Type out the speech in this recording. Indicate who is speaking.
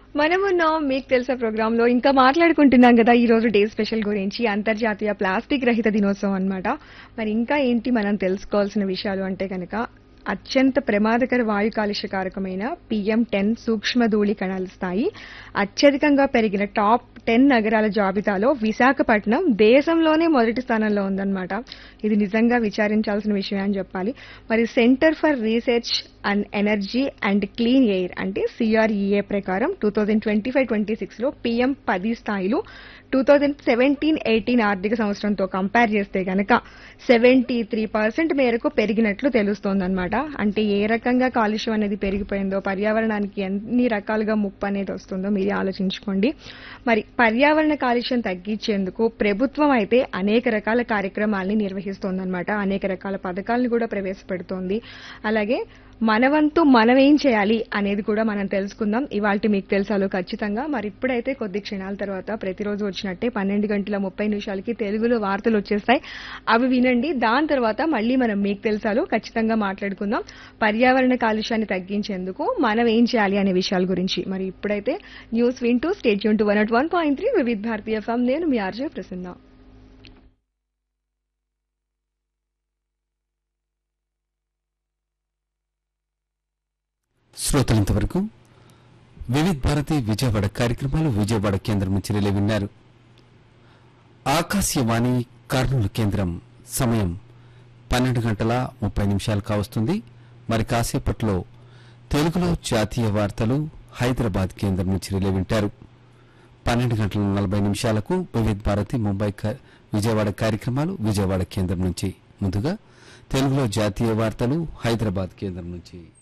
Speaker 1: మనమున్నాం మీకు తెలుసా ప్రోగ్రామ్ లో ఇంకా మాట్లాడుకుంటున్నాం కదా ఈ రోజు డే స్పెషల్ గురించి అంతర్జాతీయ ప్లాస్టిక్ రహిత దినోత్సవం అన్నమాట మరి ఇంకా ఏంటి మనం తెలుసుకోవాల్సిన విషయాలు అంటే కనుక అత్యంత ప్రమాదకర వాయు కాలుష్య కారకమైన పిఎం టెన్ సూక్ష్మ ధూళి కణాల స్థాయి అత్యధికంగా పెరిగిన టాప్ టెన్ నగరాల జాబితాలో విశాఖపట్నం దేశంలోనే మొదటి స్థానంలో ఉందన్నమాట ఇది నిజంగా విచారించాల్సిన విషయం అని చెప్పాలి మరి centre for research and energy and clean air అంటే సిఆర్ఈఏ ప్రకారం two thousand twenty five twenty సిక్స్లో పిఎం పది స్థాయిలు టూ థౌజండ్ సెవెంటీన్ ఎయిటీన్ ఆర్థిక సంవత్సరంతో కంపేర్ చేస్తే గనక సెవెంటీ త్రీ పర్సెంట్ మేరకు పెరిగినట్లు తెలుస్తోందన్నమాట అంటే ఏ రకంగా కాలుష్యం అనేది పెరిగిపోయిందో పర్యావరణానికి ఎన్ని రకాలుగా ముప్పు అనేది వస్తుందో మీరే ఆలోచించుకోండి మరి పర్యావరణ కాలుష్యం తగ్గించేందుకు ప్రభుత్వం అయితే అనేక రకాల కార్యక్రమాల్ని నిర్వహిస్తోందన్నమాట అనేక రకాల పథకాలను కూడా ప్రవేశపెడుతోంది అలాగే మనవంతు మనం ఏం చేయాలి అనేది కూడా మనం తెలుసుకుందాం ఇవాళ మీకు తెలుసాలో ఖచ్చితంగా మరి ఇప్పుడైతే కొద్ది క్షణాల తర్వాత ప్రతిరోజు వచ్చినట్టే పన్నెండు గంటల ముప్పై నిమిషాలకి తెలుగులో వార్తలు వచ్చేస్తాయి అవి వినండి దాని తర్వాత మళ్ళీ మనం మీకు తెలుసాలో ఖచ్చితంగా మాట్లాడుకుందాం పర్యావరణ కాలుష్యాన్ని తగ్గించేందుకు మనం ఏం చేయాలి అనే విషయాల గురించి మరి ఇప్పుడైతే న్యూస్ వింటూ stay tune to one at one point three Vividh Bharati FM నేను మీ ఆర్జే ప్రసన్న
Speaker 2: శ్రోతలింతవరకు వివిధ్ భారతి విజయవాడ కార్యక్రమాలు విజయవాడ కేంద్రం నుంచి రిలే విన్నారు ఆకాశవాణి కర్నూలు కేంద్రం సమయం పన్నెండు గంటల ముప్పై నిమిషాలు కావస్తుంది మరి కాసేపట్లో తెలుగులో జాతీయ వార్తలు హైదరాబాద్ కేంద్రం నుంచి రిలే వింటారు పన్నెండు గంటల నలభై నిమిషాలకు వివిధ్ భారతి ముంబై క- విజయవాడ కార్యక్రమాలు విజయవాడ కేంద్రం నుంచి ముందుగా తెలుగులో జాతీయ వార్తలు హైదరాబాద్ కేంద్రం నుంచి